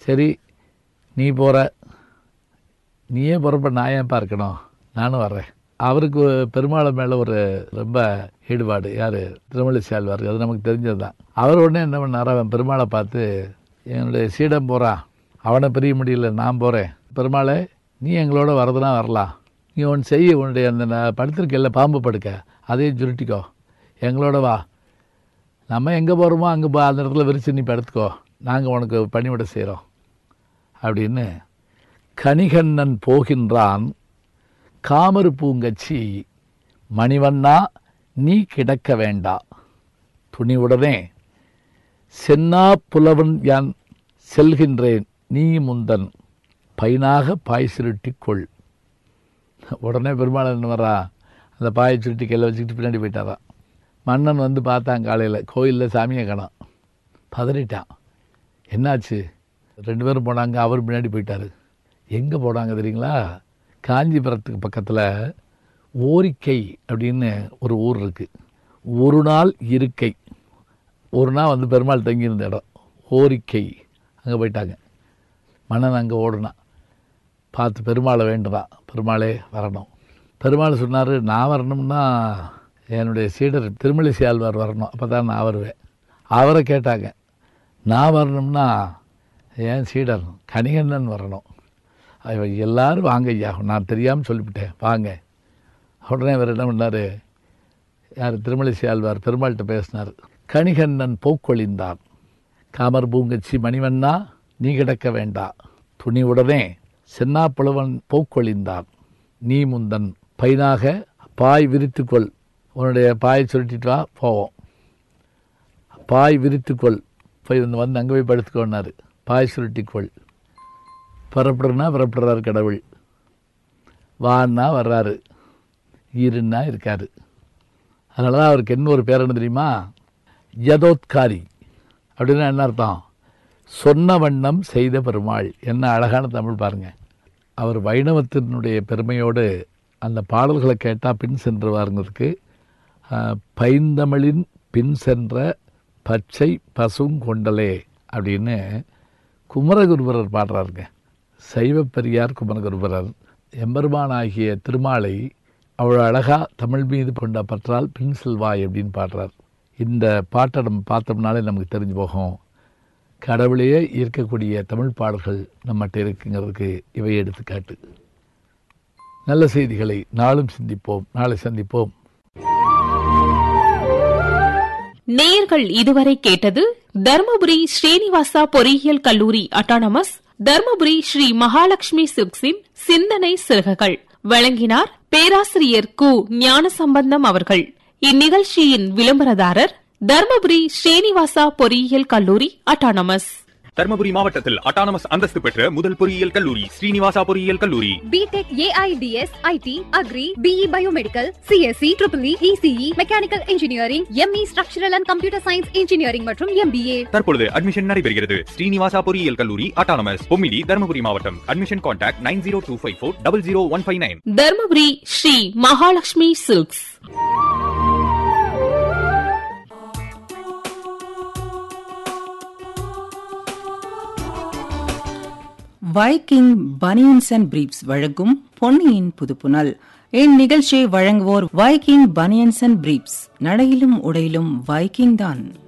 சரி நீ போகிற நீயே போகிறப்ப நான் ஏன் பார்க்கணும் நானும் வர்றேன் அவருக்கு பெருமாளை மேலே ஒரு ரொம்ப ஈடுபாடு யார் திருமலிசை ஆழ்வார் அது நமக்கு தெரிஞ்சது தான் அவர் உடனே என்ன பண்ணார் அவன் பெருமாளை பார்த்து என்னுடைய சீடம் போகிறான் அவனை பிரிய முடியல நான் போகிறேன் பெருமாளே நீ எங்களோட வரதுனா வரலாம் நீ ஒன்று செய்ய உன்னுடைய அந்த ந- படுத்திருக்கல பாம்பு படுக்க அதையும் சுருட்டிக்கோ எங்களோட வா நம்ம எங்கே போகிறோமோ அங்கே போ அந்த இடத்துல விரிச்சு நீ படுத்துக்கோ நாங்கள் உனக்கு பணிவிட செய்கிறோம் அப்படின்னு கணிகண்ணன் போகின்றான் காமரு பூங்கச்சி மணிவண்ணா நீ கிடக்க வேண்டா துணிவுடனே சென்னா புலவன் யான் செல்கின்றேன் நீ முந்தன் பைனாக பாய் சுருட்டிக் கொள் உடனே பெருமாள் என்ன வரா அந்த பாயை சுருட்டி கையில் வச்சுக்கிட்டு பின்னாடி போயிட்டாரான் மன்னன் வந்து பார்த்தான் காலையில் கோயிலில் சாமியை காணோம் பதறிட்டான் என்னாச்சு ரெண்டு பேரும் போனாங்க அவர் பின்னாடி போயிட்டாரு எங்கே போனாங்க தெரியுங்களா காஞ்சிபுரத்துக்கு பக்கத்தில் ஓரிக்கை அப்படின்னு ஒரு ஊர் இருக்குது ஒரு நாள் இருக்கை ஒரு நாள் வந்து பெருமாள் தங்கியிருந்த இடம் ஓரிக்கை அங்கே போயிட்டாங்க மன்னன் அங்கே ஓடுனான் பார்த்து பெருமாளை வேண்டுதான் பெருமாளே வரணும் பெருமாள் சொன்னார் நான் வரணும்னா என்னுடைய சீடர் திருமலிசை ஆழ்வார் வரணும் அப்போ தான் நான் வருவேன் அவரை கேட்டாங்க நான் வரணும்னா என் சீடர் கணிகண்ணன் வரணும் அவ எல்லாரும் வாங்க ஐயா நான் தெரியாமல் சொல்லிவிட்டேன் வாங்க உடனே அவர் என்ன பண்ணார் யார் திருமலிசை ஆழ்வார் பெருமாள்கிட்ட பேசினார் கணிகண்ணன் போக்கொழிந்தான் காமர் பூங்கச்சி மணிவண்ணா நீ கிடக்க வேண்டா துணிவுடனே சென்னா புலவன் போக்கொழிந்தான் நீ முந்தன் பைனாக பாய் விரித்துக்கொள் உன்னுடைய பாயை சுருட்டிட்டு வா போவோம் பாய் விரித்துக்கொள் போய் வந்து வந்து அங்கே போய் படுத்துக்கோன்னாரு பாய் சுருட்டிக்கொள் புறப்படுறனா புறப்படுறாரு கடவுள் வான்னா வர்றாரு இருன்னா இருக்காரு அதனால தான் அவருக்கு என்ன ஒரு பேர் என்ன தெரியுமா யதோத்காரி அப்படின்னா என்ன அர்த்தம் சொன்ன வண்ணம் செய்த பெருமாள் என்ன அழகான தமிழ் பாருங்க அவர் வைணவத்தினுடைய பெருமையோடு அந்த பாடல்களை கேட்டால் பின் சென்று வாருங்கிறதுக்கு ஆஹ், பைந்தமிழின் பின் சென்ற பச்சை பசுங்கொண்டலே அப்படின்னு குமரகுருபரர் பாடுறாருங்க சைவப்பெரியார் குமரகுருபரர் எம்பெருமான் ஆகிய திருமாலை அவ்வளோ அழகா தமிழ் மீது கொண்ட பற்றால் பின் செல்வாய் அப்படின்னு பாடுறார் இந்த பாட்டை நம்ம பார்த்தோம்னாலே நமக்கு தெரிஞ்சு போகும் கடவுளையே ஈர்க்கக்கூடிய தமிழ் பாடல்கள் நம்மகிட்ட இருக்குங்கிறதுக்கு இவை எடுத்துக்காட்டு நல்ல செய்திகளை நாளும் சிந்திப்போம் நாளை சந்திப்போம் நேயர்கள் இதுவரை கேட்டது தர்மபுரி ஸ்ரீனிவாசா பொறியியல் கல்லூரி அட்டானமஸ் தர்மபுரி ஸ்ரீ மகாலட்சுமி சில்க்ஸின் சிந்தனை சிறகுகள் வழங்கினார் பேராசிரியர் கு ஞானசம்பந்தம் அவர்கள் இந்நிகழ்ச்சியின் விளம்பரதாரர் தர்மபுரி ஸ்ரீனிவாசா பொறியியல் கல்லூரி அட்டானமஸ் தர்மபுரி மாவட்டத்தில் அட்டானமஸ் அந்தஸ்து பெற்ற முதல் பொறியியல் கல்லூரி ஸ்ரீனிவாசா பொறியியல் கல்லூரி B Tech AIDS IT agri BE biomedical CSC triple ECE mechanical engineering ME structural and computer science engineering மற்றும் எம்பிஏ தற்பொழுது அட்மிஷன் நடைபெறுகிறது ஸ்ரீனிவாசா பொறியியல் கல்லூரி அட்டானமஸ் பொம்மிடி தர்மபுரி மாவட்டம் admission contact nine zero two five four double zero one five nine Dharmapuri Sri Mahalakshmi silks Viking banians and briefs வழங்கும் பொன்னியின் புதுப்புனல் இந்நிகழ்ச்சியை வழங்குவோர் வைக்கிங் பனியன்ஸ் அண்ட் பிரீப்ஸ் நடையிலும் உடையிலும் வைக்கிங் தான்